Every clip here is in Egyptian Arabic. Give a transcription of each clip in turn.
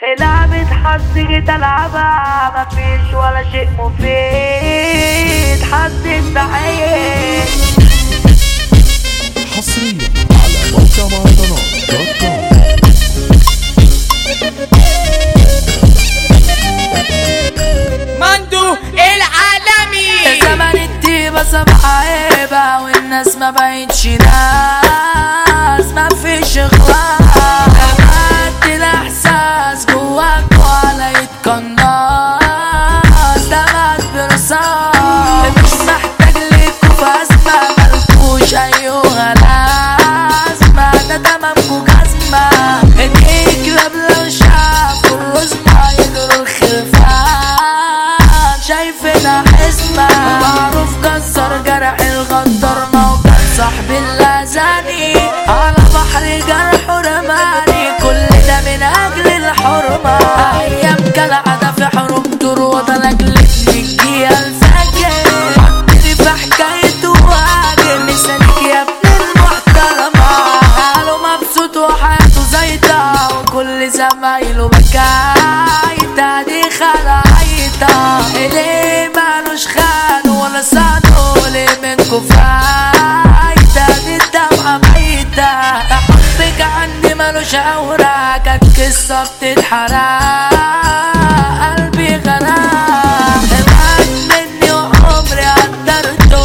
لعبة حظ جيت العبها مفيش ولا شيء مفيد حظ التعيين حصريا على موقع مهرجانات دوت كوم مندو العالمي زمن الطيبة صبح عيبة والناس ما بقتش ناس ما فيش اخلاق قد الاحساس جواك ولا يتقناص ده مات برصاص مش محتاج ليكوا في ازمة ملكوش ايها لازمة ده تمامكوا جزمة ايديك لو شافوا الرزمة يجروا الخلفان شايفنا حزمة معروف كسر جرح الغدر موقع صاحب اللازاني على بحر جرح رماني كل ده من اجل الحرمة ايام كالعادة في حروب طرود لاجل تنجي الفجر حطني في حكاية واجر لسانك يا ابن المحترمة قالوا مبسوط وحياته زيطة وكل زمايله بكايتة دي خلايطة اللي مالوش خان ولا صانو اللي منكو فايتة دي الدمعة ميتة حبك عندي مالوش أوراق كانت قصة بتتحرق قلبي غرام ابعد مني وعمري قدرته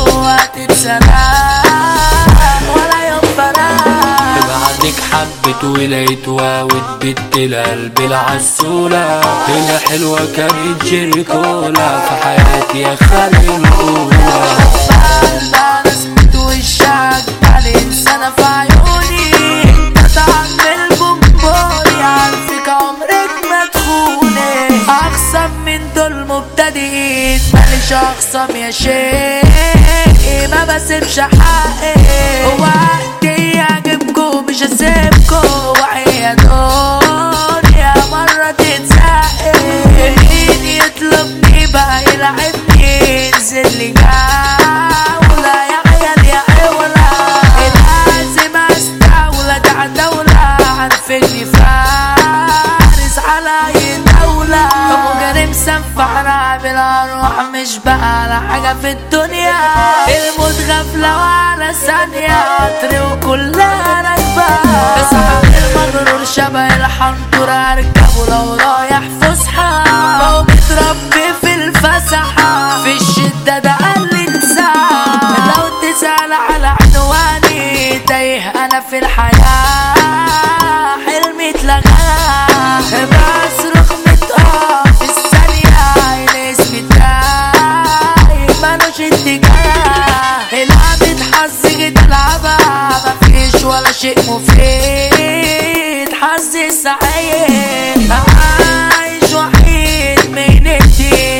وهتتسرق ولا يوم فراق بعدك حبت ولقيت واود بنت القلب العسولة هي حلوة كانت جيريكولا في حياتي يا خالي الأولى بقى رسمة وشك على إنسانة في عيوني انت طعم البونبوني عارفك عمرك ما تخوني أخصم من دول مبتدئين ماليش أخصم يا شيخ ما بسيبش حقي وقتي يعجبكوا مش هسيبكوا وعي يا دنيا مرة تتسقي مين يطلبني بقى يلعبني ينزل لي جولة يا عيال يا عولة لازم استولى ده دولة عارفني فارس على اي دولة ابو جريم سفحنا بالارواح مش بقى على حاجة في الدنيا الموت غفلة وعلى ثانية قطر وكلها راكبة اصحى المغرور شبه الحنطور اركبه لو رايح فسحة لو متربي في الفسحة في الشدة ده قال لي انساه لو تسأل على عنواني تايه انا في الحياة حلمي اتلغى بصرخ متقف في الثانية الاسم بتاعي مالوش اتجاه لعبة حظ جيت العبها مفيش ولا شيء مفيد حظي سعيد عايش وحيد من الدين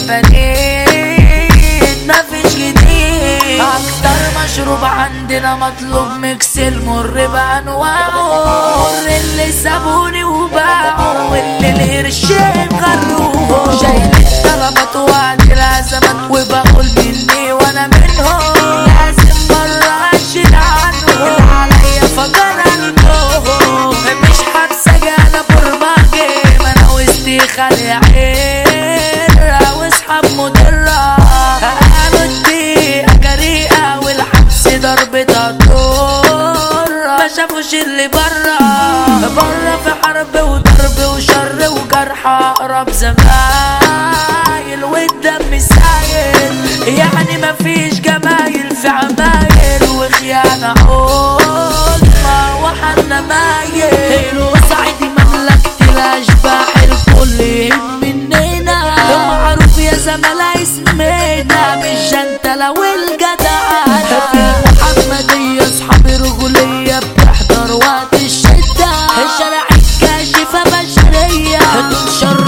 سبانيت مفيش جديد اكتر مشروب عندنا مطلوب ميكس المر بانواعه مر اللي سابوني وباعوا واللي القرشين غروه شايل الطلبات وعد الازمات وبقول مني وانا منهم لازم مرة اشيل عنه اللي عليا فجر قلبهم مش حابسة جانا برمجي ما انا وسطي خالي عيرة واصحاب مضرة قالوا الدقيقة جريئة والحبس ضربتها طورة ما شافوش اللي برا برا في حرب وضرب وشر وجرح اقرب زمايل والدم سايل يعني مفيش جمايل في عمايل وخيانة عظمى وحنا مايل وصعيدي مملكة الأشباح الكل يهم مننا معروف يا زملاء اسمنا مش انت لو الجدعانة في المحمدية اصحابي رجولية بتحضر وقت الشدة شارع الكاشفة بشرية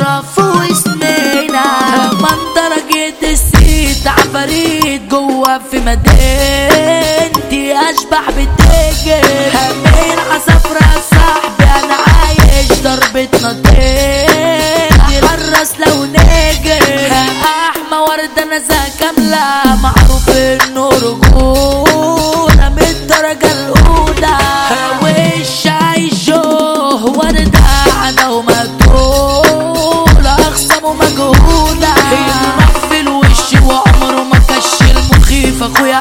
تنشرف واسمنا منطرة جيت السيت عفاريت جوا في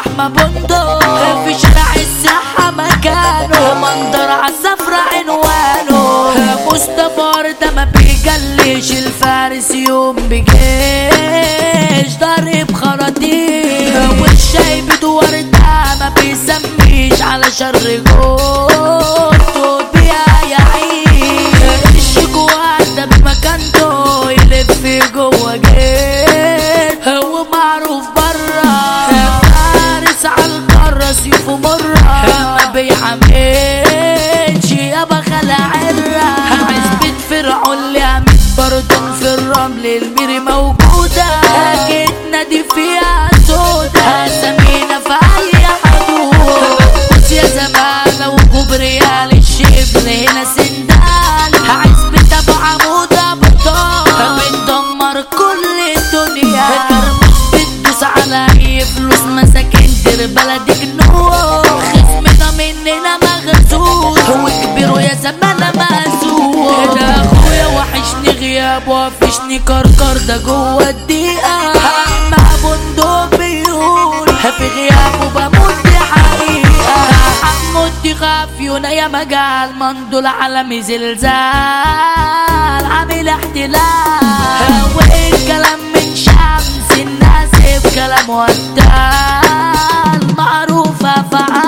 زحمة بندق في شارع الصحة مكانه منظر عالسفرة عنوانه مصطفى ده ما بيجلش الفارس يوم بجيش ضارب خراطيم والشاي بدور ده ما بيسميش على شر جوته بيها يعيش الش جوه ده بمكانته يلف جوه جيش هو معروف برا فارس عالقارة سيوفه مرة ما بيعملش يابا خلع عرة عزبة فرعون اللي عمت برضه في الرمل الميري موجودة جيتنا دي فيها سودا سمينا في أي حدود بص يا زمانة وكبريال الشبل هنا سندال عزبة أبو عمودة بطال بندمر كل الدنيا ترمس بتدوس على أي فلوس مساكين دير بلدك نور خصمنا مننا مغزول هو كبير ويا زمانة مهزول ده أخويا وحشني غياب وافشني كركر ده جوه الدقيقة مع بندق بيقول في غيابه بموت دي حقيقة حمود دي خافيونا يا مجال مندول عالمي زلزال عامل احتلال والكلام من شمس الناس بكلام ودال معروفة فعال